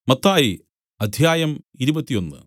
മത്തായി അധ്യായം ഇരുപത്തിയൊന്ന്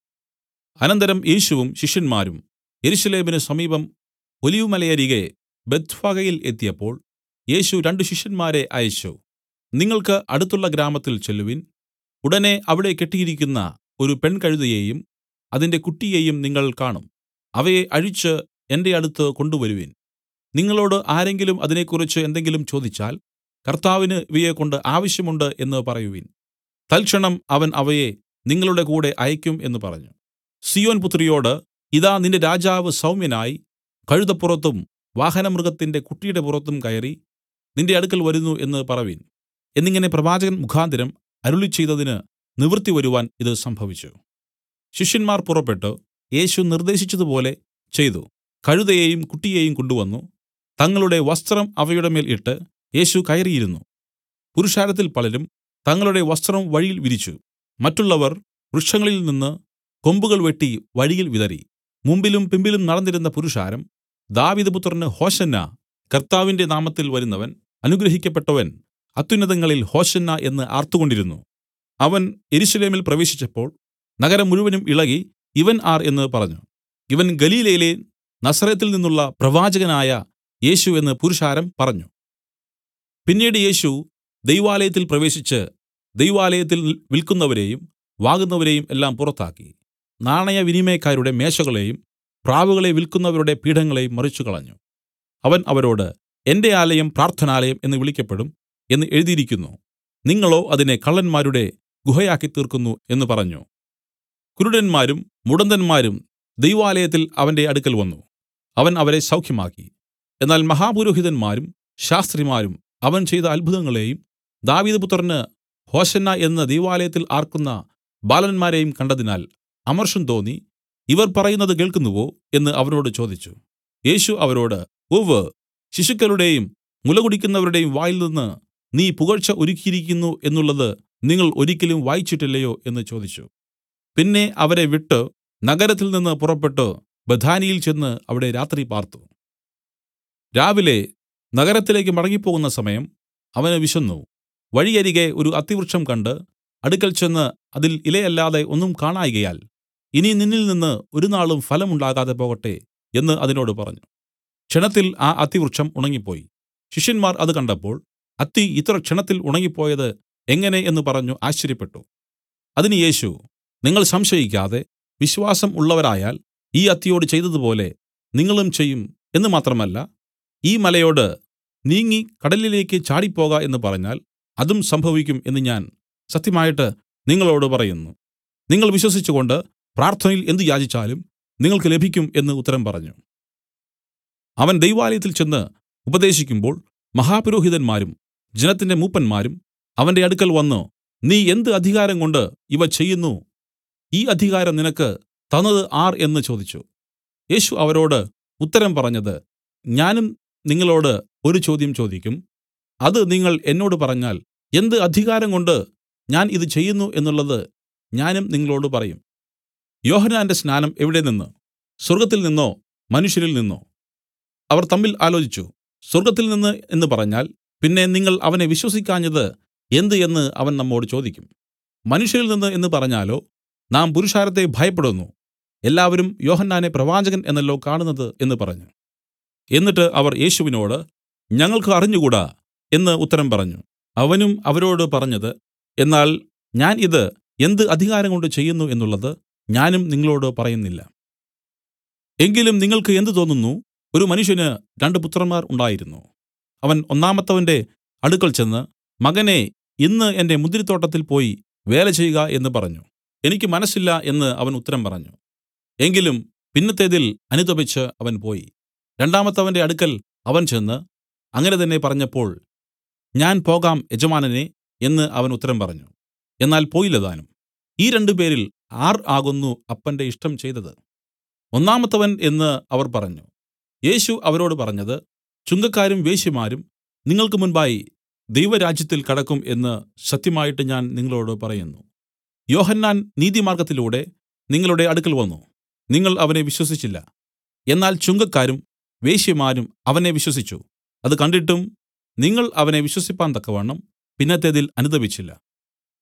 അനന്തരം യേശുവും ശിഷ്യന്മാരും യെരൂശലേമിന് സമീപം ഒലിവുമലയരികെ ബേത്ത്ഫഗയിൽ എത്തിയപ്പോൾ യേശു രണ്ടു ശിഷ്യന്മാരെ അയച്ചു നിങ്ങൾക്ക് അടുത്തുള്ള ഗ്രാമത്തിൽ ചെല്ലുവിൻ ഉടനെ അവിടെ കെട്ടിയിരിക്കുന്ന ഒരു പെൺകഴുതയെയും അതിന്റെ കുട്ടിയെയും നിങ്ങൾ കാണും അവയെ അഴിച്ച് എന്റെ അടുത്ത് കൊണ്ടുവരുവിൻ നിങ്ങളോട് ആരെങ്കിലും അതിനെക്കുറിച്ച് എന്തെങ്കിലും ചോദിച്ചാൽ കർത്താവിന് ഇവയെക്കൊണ്ട് ആവശ്യമുണ്ട് എന്ന് പറയുവിൻ തൽക്ഷണം അവൻ അവയെ നിങ്ങളുടെ കൂടെ അയയ്ക്കും എന്ന് പറഞ്ഞു സീയോൻ പുത്രിയോട് ഇതാ നിന്റെ രാജാവ് സൗമ്യനായി കഴുതപ്പുറത്തും വാഹനമൃഗത്തിന്റെ കുട്ടിയുടെ പുറത്തും കയറി നിന്റെ അടുക്കൽ വരുന്നു എന്ന് പറവിൻ എന്നിങ്ങനെ പ്രവാചകൻ മുഖാന്തരം അരുളിച്ചെയ്തതിന് നിവൃത്തി വരുവാൻ ഇത് സംഭവിച്ചു ശിഷ്യന്മാർ പുറപ്പെട്ടു യേശു നിർദ്ദേശിച്ചതുപോലെ ചെയ്തു കഴുതയെയും കുട്ടിയെയും കൊണ്ടുവന്നു തങ്ങളുടെ വസ്ത്രം അവയുടെ മേൽ ഇട്ട് യേശു കയറിയിരുന്നു പുരുഷാരത്തിൽ പലരും തങ്ങളുടെ വസ്ത്രം വഴിയിൽ വിരിച്ചു മറ്റുള്ളവർ വൃക്ഷങ്ങളിൽ നിന്ന് കൊമ്പുകൾ വെട്ടി വഴിയിൽ വിതറി മുമ്പിലും പിമ്പിലും നടന്നിരുന്ന പുരുഷാരം ദാവീദ് പുത്രന് ഹോശന്നാ കർത്താവിന്റെ നാമത്തിൽ വരുന്നവൻ അനുഗ്രഹിക്കപ്പെട്ടവൻ അത്യുന്നതങ്ങളിൽ ഹോശന്നാ എന്ന് ആർത്തുകൊണ്ടിരുന്നു അവൻ യെരൂശലേമിൽ പ്രവേശിച്ചപ്പോൾ നഗരം മുഴുവനും ഇളകി ഇവൻ ആർ എന്ന് പറഞ്ഞു ഇവൻ ഗലീലയിലെ നസറെത്തിൽ നിന്നുള്ള പ്രവാചകനായ യേശു എന്ന് പുരുഷാരം പറഞ്ഞു പിന്നീട് യേശു ദൈവാലയത്തിൽ പ്രവേശിച്ച് ദൈവാലയത്തിൽ വിൽക്കുന്നവരെയും വാങ്ങുന്നവരെയും എല്ലാം പുറത്താക്കി നാണയവിനിമയക്കാരുടെ മേശകളെയും പ്രാവുകളെ വിൽക്കുന്നവരുടെ പീഠങ്ങളെയും മറിച്ചുകളഞ്ഞു അവൻ അവരോട് എന്റെ ആലയം പ്രാർത്ഥനാലയം എന്ന് വിളിക്കപ്പെടും എന്ന് എഴുതിയിരിക്കുന്നു നിങ്ങളോ അതിനെ കള്ളന്മാരുടെ ഗുഹയാക്കിത്തീർക്കുന്നു എന്ന് പറഞ്ഞു കുരുടന്മാരും മുടന്തന്മാരും ദൈവാലയത്തിൽ അവന്റെ അടുക്കൽ വന്നു അവൻ അവരെ സൗഖ്യമാക്കി എന്നാൽ മഹാപുരോഹിതന്മാരും ശാസ്ത്രിമാരും അവൻ ചെയ്ത അത്ഭുതങ്ങളെയും ദാവീദ് പുത്രന് ഹോശന്ന എന്ന് ദൈവാലയത്തിൽ ആർക്കുന്ന ബാലന്മാരെയും കണ്ടതിനാൽ അമർഷം തോന്നി ഇവർ പറയുന്നത് കേൾക്കുന്നുവോ എന്ന് അവരോട് ചോദിച്ചു യേശു അവരോട് ഉവ്വ് ശിശുക്കളുടെയും മുലകുടിക്കുന്നവരുടെയും വായിൽ നിന്ന് നീ പുകഴ്ച ഒരുക്കിയിരിക്കുന്നു എന്നുള്ളത് നിങ്ങൾ ഒരിക്കലും വായിച്ചിട്ടില്ലയോ എന്ന് ചോദിച്ചു പിന്നെ അവരെ വിട്ടു നഗരത്തിൽ നിന്ന് പുറപ്പെട്ടു ബഥാനിയിൽ ചെന്ന് അവിടെ രാത്രി പാർത്തു രാവിലെ നഗരത്തിലേക്ക് മടങ്ങിപ്പോകുന്ന സമയം അവന് വിശന്നു വഴിയരികെ ഒരു അത്തിവൃക്ഷം കണ്ട് അടുക്കൽ ചെന്ന് അതിൽ ഇലയല്ലാതെ ഒന്നും കാണായ്കയാൽ ഇനി നിന്നിൽ നിന്ന് ഒരു നാളും ഫലം ഉണ്ടാകാതെ പോകട്ടെ എന്ന് അതിനോട് പറഞ്ഞു ക്ഷണത്തിൽ ആ അത്തിവൃക്ഷം ഉണങ്ങിപ്പോയി ശിഷ്യന്മാർ അത് കണ്ടപ്പോൾ അത്തി ഇത്ര ക്ഷണത്തിൽ ഉണങ്ങിപ്പോയത് എങ്ങനെ എന്ന് പറഞ്ഞു ആശ്ചര്യപ്പെട്ടു അതിന് യേശു നിങ്ങൾ സംശയിക്കാതെ വിശ്വാസം ഉള്ളവരായാൽ ഈ അത്തിയോട് ചെയ്തതുപോലെ നിങ്ങളും ചെയ്യും എന്ന് മാത്രമല്ല ഈ മലയോട് നീങ്ങി കടലിലേക്ക് ചാടിപ്പോക എന്ന് പറഞ്ഞാൽ അതും സംഭവിക്കും എന്ന് ഞാൻ സത്യമായിട്ട് നിങ്ങളോട് പറയുന്നു നിങ്ങൾ വിശ്വസിച്ചുകൊണ്ട് പ്രാർത്ഥനയിൽ എന്ത് യാചിച്ചാലും നിങ്ങൾക്ക് ലഭിക്കും എന്ന് ഉത്തരം പറഞ്ഞു അവൻ ദൈവാലയത്തിൽ ചെന്ന് ഉപദേശിക്കുമ്പോൾ മഹാപുരോഹിതന്മാരും ജനത്തിന്റെ മൂപ്പന്മാരും അവന്റെ അടുക്കൽ വന്നു നീ എന്ത് അധികാരം കൊണ്ട് ഇവ ചെയ്യുന്നു ഈ അധികാരം നിനക്ക് തന്നത് ആർ എന്ന് ചോദിച്ചു യേശു അവരോട് ഉത്തരം പറഞ്ഞത് ഞാനും നിങ്ങളോട് ഒരു ചോദ്യം ചോദിക്കും അത് നിങ്ങൾ എന്നോട് പറഞ്ഞാൽ എന്ത് അധികാരം കൊണ്ട് ഞാൻ ഇത് ചെയ്യുന്നു എന്നുള്ളത് ഞാനും നിങ്ങളോട് പറയും യോഹന്നാന്റെ സ്നാനം എവിടെ നിന്ന് സ്വർഗ്ഗത്തിൽ നിന്നോ മനുഷ്യരിൽ നിന്നോ അവർ തമ്മിൽ ആലോചിച്ചു സ്വർഗ്ഗത്തിൽ നിന്ന് എന്ന് പറഞ്ഞാൽ പിന്നെ നിങ്ങൾ അവനെ വിശ്വസിക്കാഞ്ഞത് എന്ത് എന്ന് അവൻ നമ്മോട് ചോദിക്കും മനുഷ്യരിൽ നിന്ന് എന്ന് പറഞ്ഞാലോ നാം പുരുഷാരത്തെ ഭയപ്പെടുന്നു എല്ലാവരും യോഹന്നാനെ പ്രവാചകൻ എന്നല്ലോ കാണുന്നത് എന്ന് പറഞ്ഞു എന്നിട്ട് അവർ യേശുവിനോട് ഞങ്ങൾക്ക് അറിഞ്ഞുകൂടാ എന്ന് ഉത്തരം പറഞ്ഞു അവനും അവരോട് പറഞ്ഞത് എന്നാൽ ഞാൻ ഇത് എന്ത് അധികാരം കൊണ്ട് ചെയ്യുന്നു എന്നുള്ളത് ഞാനും നിങ്ങളോട് പറയുന്നില്ല എങ്കിലും നിങ്ങൾക്ക് എന്ത് തോന്നുന്നു ഒരു മനുഷ്യന് രണ്ട് പുത്രന്മാർ ഉണ്ടായിരുന്നു അവൻ ഒന്നാമത്തവന്റെ അടുക്കൽ ചെന്ന് മകനെ ഇന്ന് എന്റെ മുന്തിരിത്തോട്ടത്തിൽ പോയി വേല ചെയ്യുക എന്ന് പറഞ്ഞു എനിക്ക് മനസ്സില്ല എന്ന് അവൻ ഉത്തരം പറഞ്ഞു എങ്കിലും പിന്നത്തേതിൽ അനുതപിച്ച് അവൻ പോയി രണ്ടാമത്തവന്റെ അടുക്കൽ അവൻ ചെന്ന് അങ്ങനെ തന്നെ പറഞ്ഞപ്പോൾ ഞാൻ പോകാം യജമാനനെ എന്ന് അവൻ ഉത്തരം പറഞ്ഞു എന്നാൽ പോയില്ലതാനും ഈ രണ്ടുപേരിൽ ആർ ആകുന്നു അപ്പന്റെ ഇഷ്ടം ചെയ്തത് ഒന്നാമത്തവൻ എന്ന് അവർ പറഞ്ഞു യേശു അവരോട് പറഞ്ഞത് ചുങ്കക്കാരും വേശ്യമാരും നിങ്ങൾക്ക് മുൻപായി ദൈവരാജ്യത്തിൽ കടക്കും എന്ന് സത്യമായിട്ട് ഞാൻ നിങ്ങളോട് പറയുന്നു യോഹന്നാൻ നീതിമാർഗത്തിലൂടെ നിങ്ങളുടെ അടുക്കൽ വന്നു നിങ്ങൾ അവനെ വിശ്വസിച്ചില്ല എന്നാൽ ചുങ്കക്കാരും വേശ്യമാരും അവനെ വിശ്വസിച്ചു അത് കണ്ടിട്ടും നിങ്ങൾ അവനെ വിശ്വസിപ്പാൻ തക്കവണ്ണം പിന്നത്തേതിൽ അനുതപിച്ചില്ല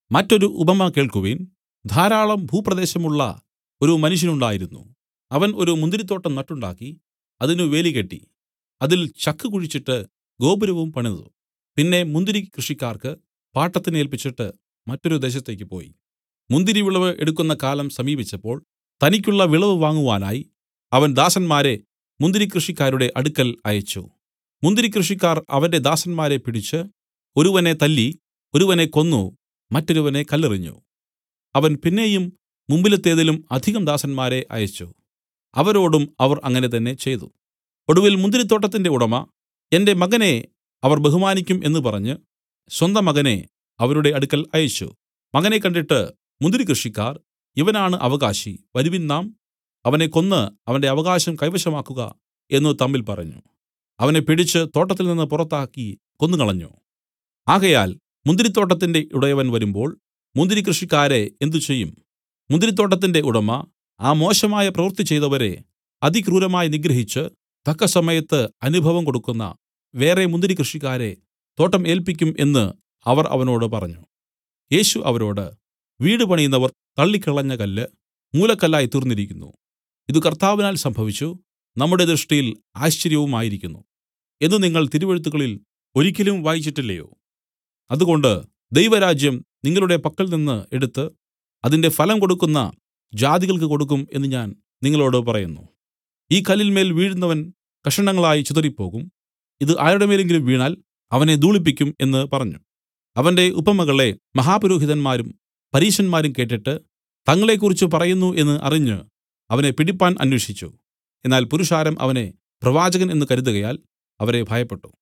മറ്റൊരു ഉപമ കേൾക്കുവിൻ ധാരാളം ഭൂപ്രദേശമുള്ള ഒരു മനുഷ്യനുണ്ടായിരുന്നു അവൻ ഒരു മുന്തിരിത്തോട്ടം നട്ടുണ്ടാക്കി അതിന് വേലി കെട്ടി അതിൽ ചക്ക് കുഴിച്ചിട്ട് ഗോപുരവും പണിതു പിന്നെ മുന്തിരി കൃഷിക്കാർക്ക് പാട്ടത്തിന് ഏല്പിച്ചിട്ട് മറ്റൊരു ദേശത്തേക്ക് പോയി മുന്തിരി വിളവ് എടുക്കുന്ന കാലം സമീപിച്ചപ്പോൾ തനിക്കുള്ള വിളവ് വാങ്ങുവാനായി അവൻ ദാസന്മാരെ മുന്തിരി കൃഷിക്കാരുടെ അടുക്കൽ അയച്ചു മുന്തിരി കൃഷിക്കാർ അവന്റെ ദാസന്മാരെ പിടിച്ച് ഒരുവനെ തല്ലി ഒരുവനെ കൊന്നു മറ്റൊരുവനെ കല്ലെറിഞ്ഞു അവൻ പിന്നെയും മുമ്പിലത്തേതിലും അധികം ദാസന്മാരെ അയച്ചു അവരോടും അവർ അങ്ങനെ തന്നെ ചെയ്തു ഒടുവിൽ മുന്തിരിത്തോട്ടത്തിന്റെ ഉടമ എന്റെ മകനെ അവർ ബഹുമാനിക്കും എന്ന് പറഞ്ഞ് സ്വന്തം മകനെ അവരുടെ അടുക്കൽ അയച്ചു മകനെ കണ്ടിട്ട് മുന്തിരി കൃഷിക്കാർ ഇവനാണ് അവകാശി വരുവിൻ നാം അവനെ കൊന്ന് അവന്റെ അവകാശം കൈവശമാക്കുക എന്നു തമ്മിൽ പറഞ്ഞു അവനെ പിടിച്ച് തോട്ടത്തിൽ നിന്ന് പുറത്താക്കി കൊന്നുകളഞ്ഞു ആകയാൽ മുന്തിരിത്തോട്ടത്തിന്റെ ഉടയവൻ വരുമ്പോൾ മുന്തിരി കൃഷിക്കാരെ എന്തു ചെയ്യും മുന്തിരിത്തോട്ടത്തിന്റെ ഉടമ ആ മോശമായ പ്രവൃത്തി ചെയ്തവരെ അതിക്രൂരമായി നിഗ്രഹിച്ച് തക്കസമയത്ത് അനുഭവം കൊടുക്കുന്ന വേറെ മുന്തിരി കൃഷിക്കാരെ തോട്ടം ഏല്പിക്കും എന്ന് അവർ അവനോട് പറഞ്ഞു യേശു അവരോട് വീട് പണിയുന്നവർ തള്ളിക്കളഞ്ഞ കല്ല് മൂലക്കല്ലായി തീർന്നിരിക്കുന്നു ഇത് കർത്താവിനാൽ സംഭവിച്ചു നമ്മുടെ ദൃഷ്ടിയിൽ ആശ്ചര്യവുമായിരിക്കുന്നു എന്ന് നിങ്ങൾ തിരുവെഴുത്തുകളിൽ ഒരിക്കലും വായിച്ചിട്ടില്ലയോ അതുകൊണ്ട് ദൈവരാജ്യം നിങ്ങളുടെ പക്കൽ നിന്ന് എടുത്ത് അതിന്റെ ഫലം കൊടുക്കുന്ന ജാതികൾക്ക് കൊടുക്കും എന്ന് ഞാൻ നിങ്ങളോടു പറയുന്നു ഈ കല്ലിന്മേൽ വീഴുന്നവൻ കഷണങ്ങളായി ചിതറിപ്പോകും ഇത് ആരുടെമേലെങ്കിലും വീണാൽ അവനെ ധൂളിപ്പിക്കും എന്ന് പറഞ്ഞു അവന്റെ ഉപമകളെ മഹാപുരോഹിതന്മാരും പരീശന്മാരും കേട്ടിട്ട് തങ്ങളെക്കുറിച്ച് പറയുന്നു എന്ന് അറിഞ്ഞ് അവനെ പിടിപ്പാൻ അന്വേഷിച്ചു എന്നാൽ പുരുഷാരം അവനെ പ്രവാചകൻ എന്ന് കരുതുകയാൽ അവരെ ഭയപ്പെട്ടു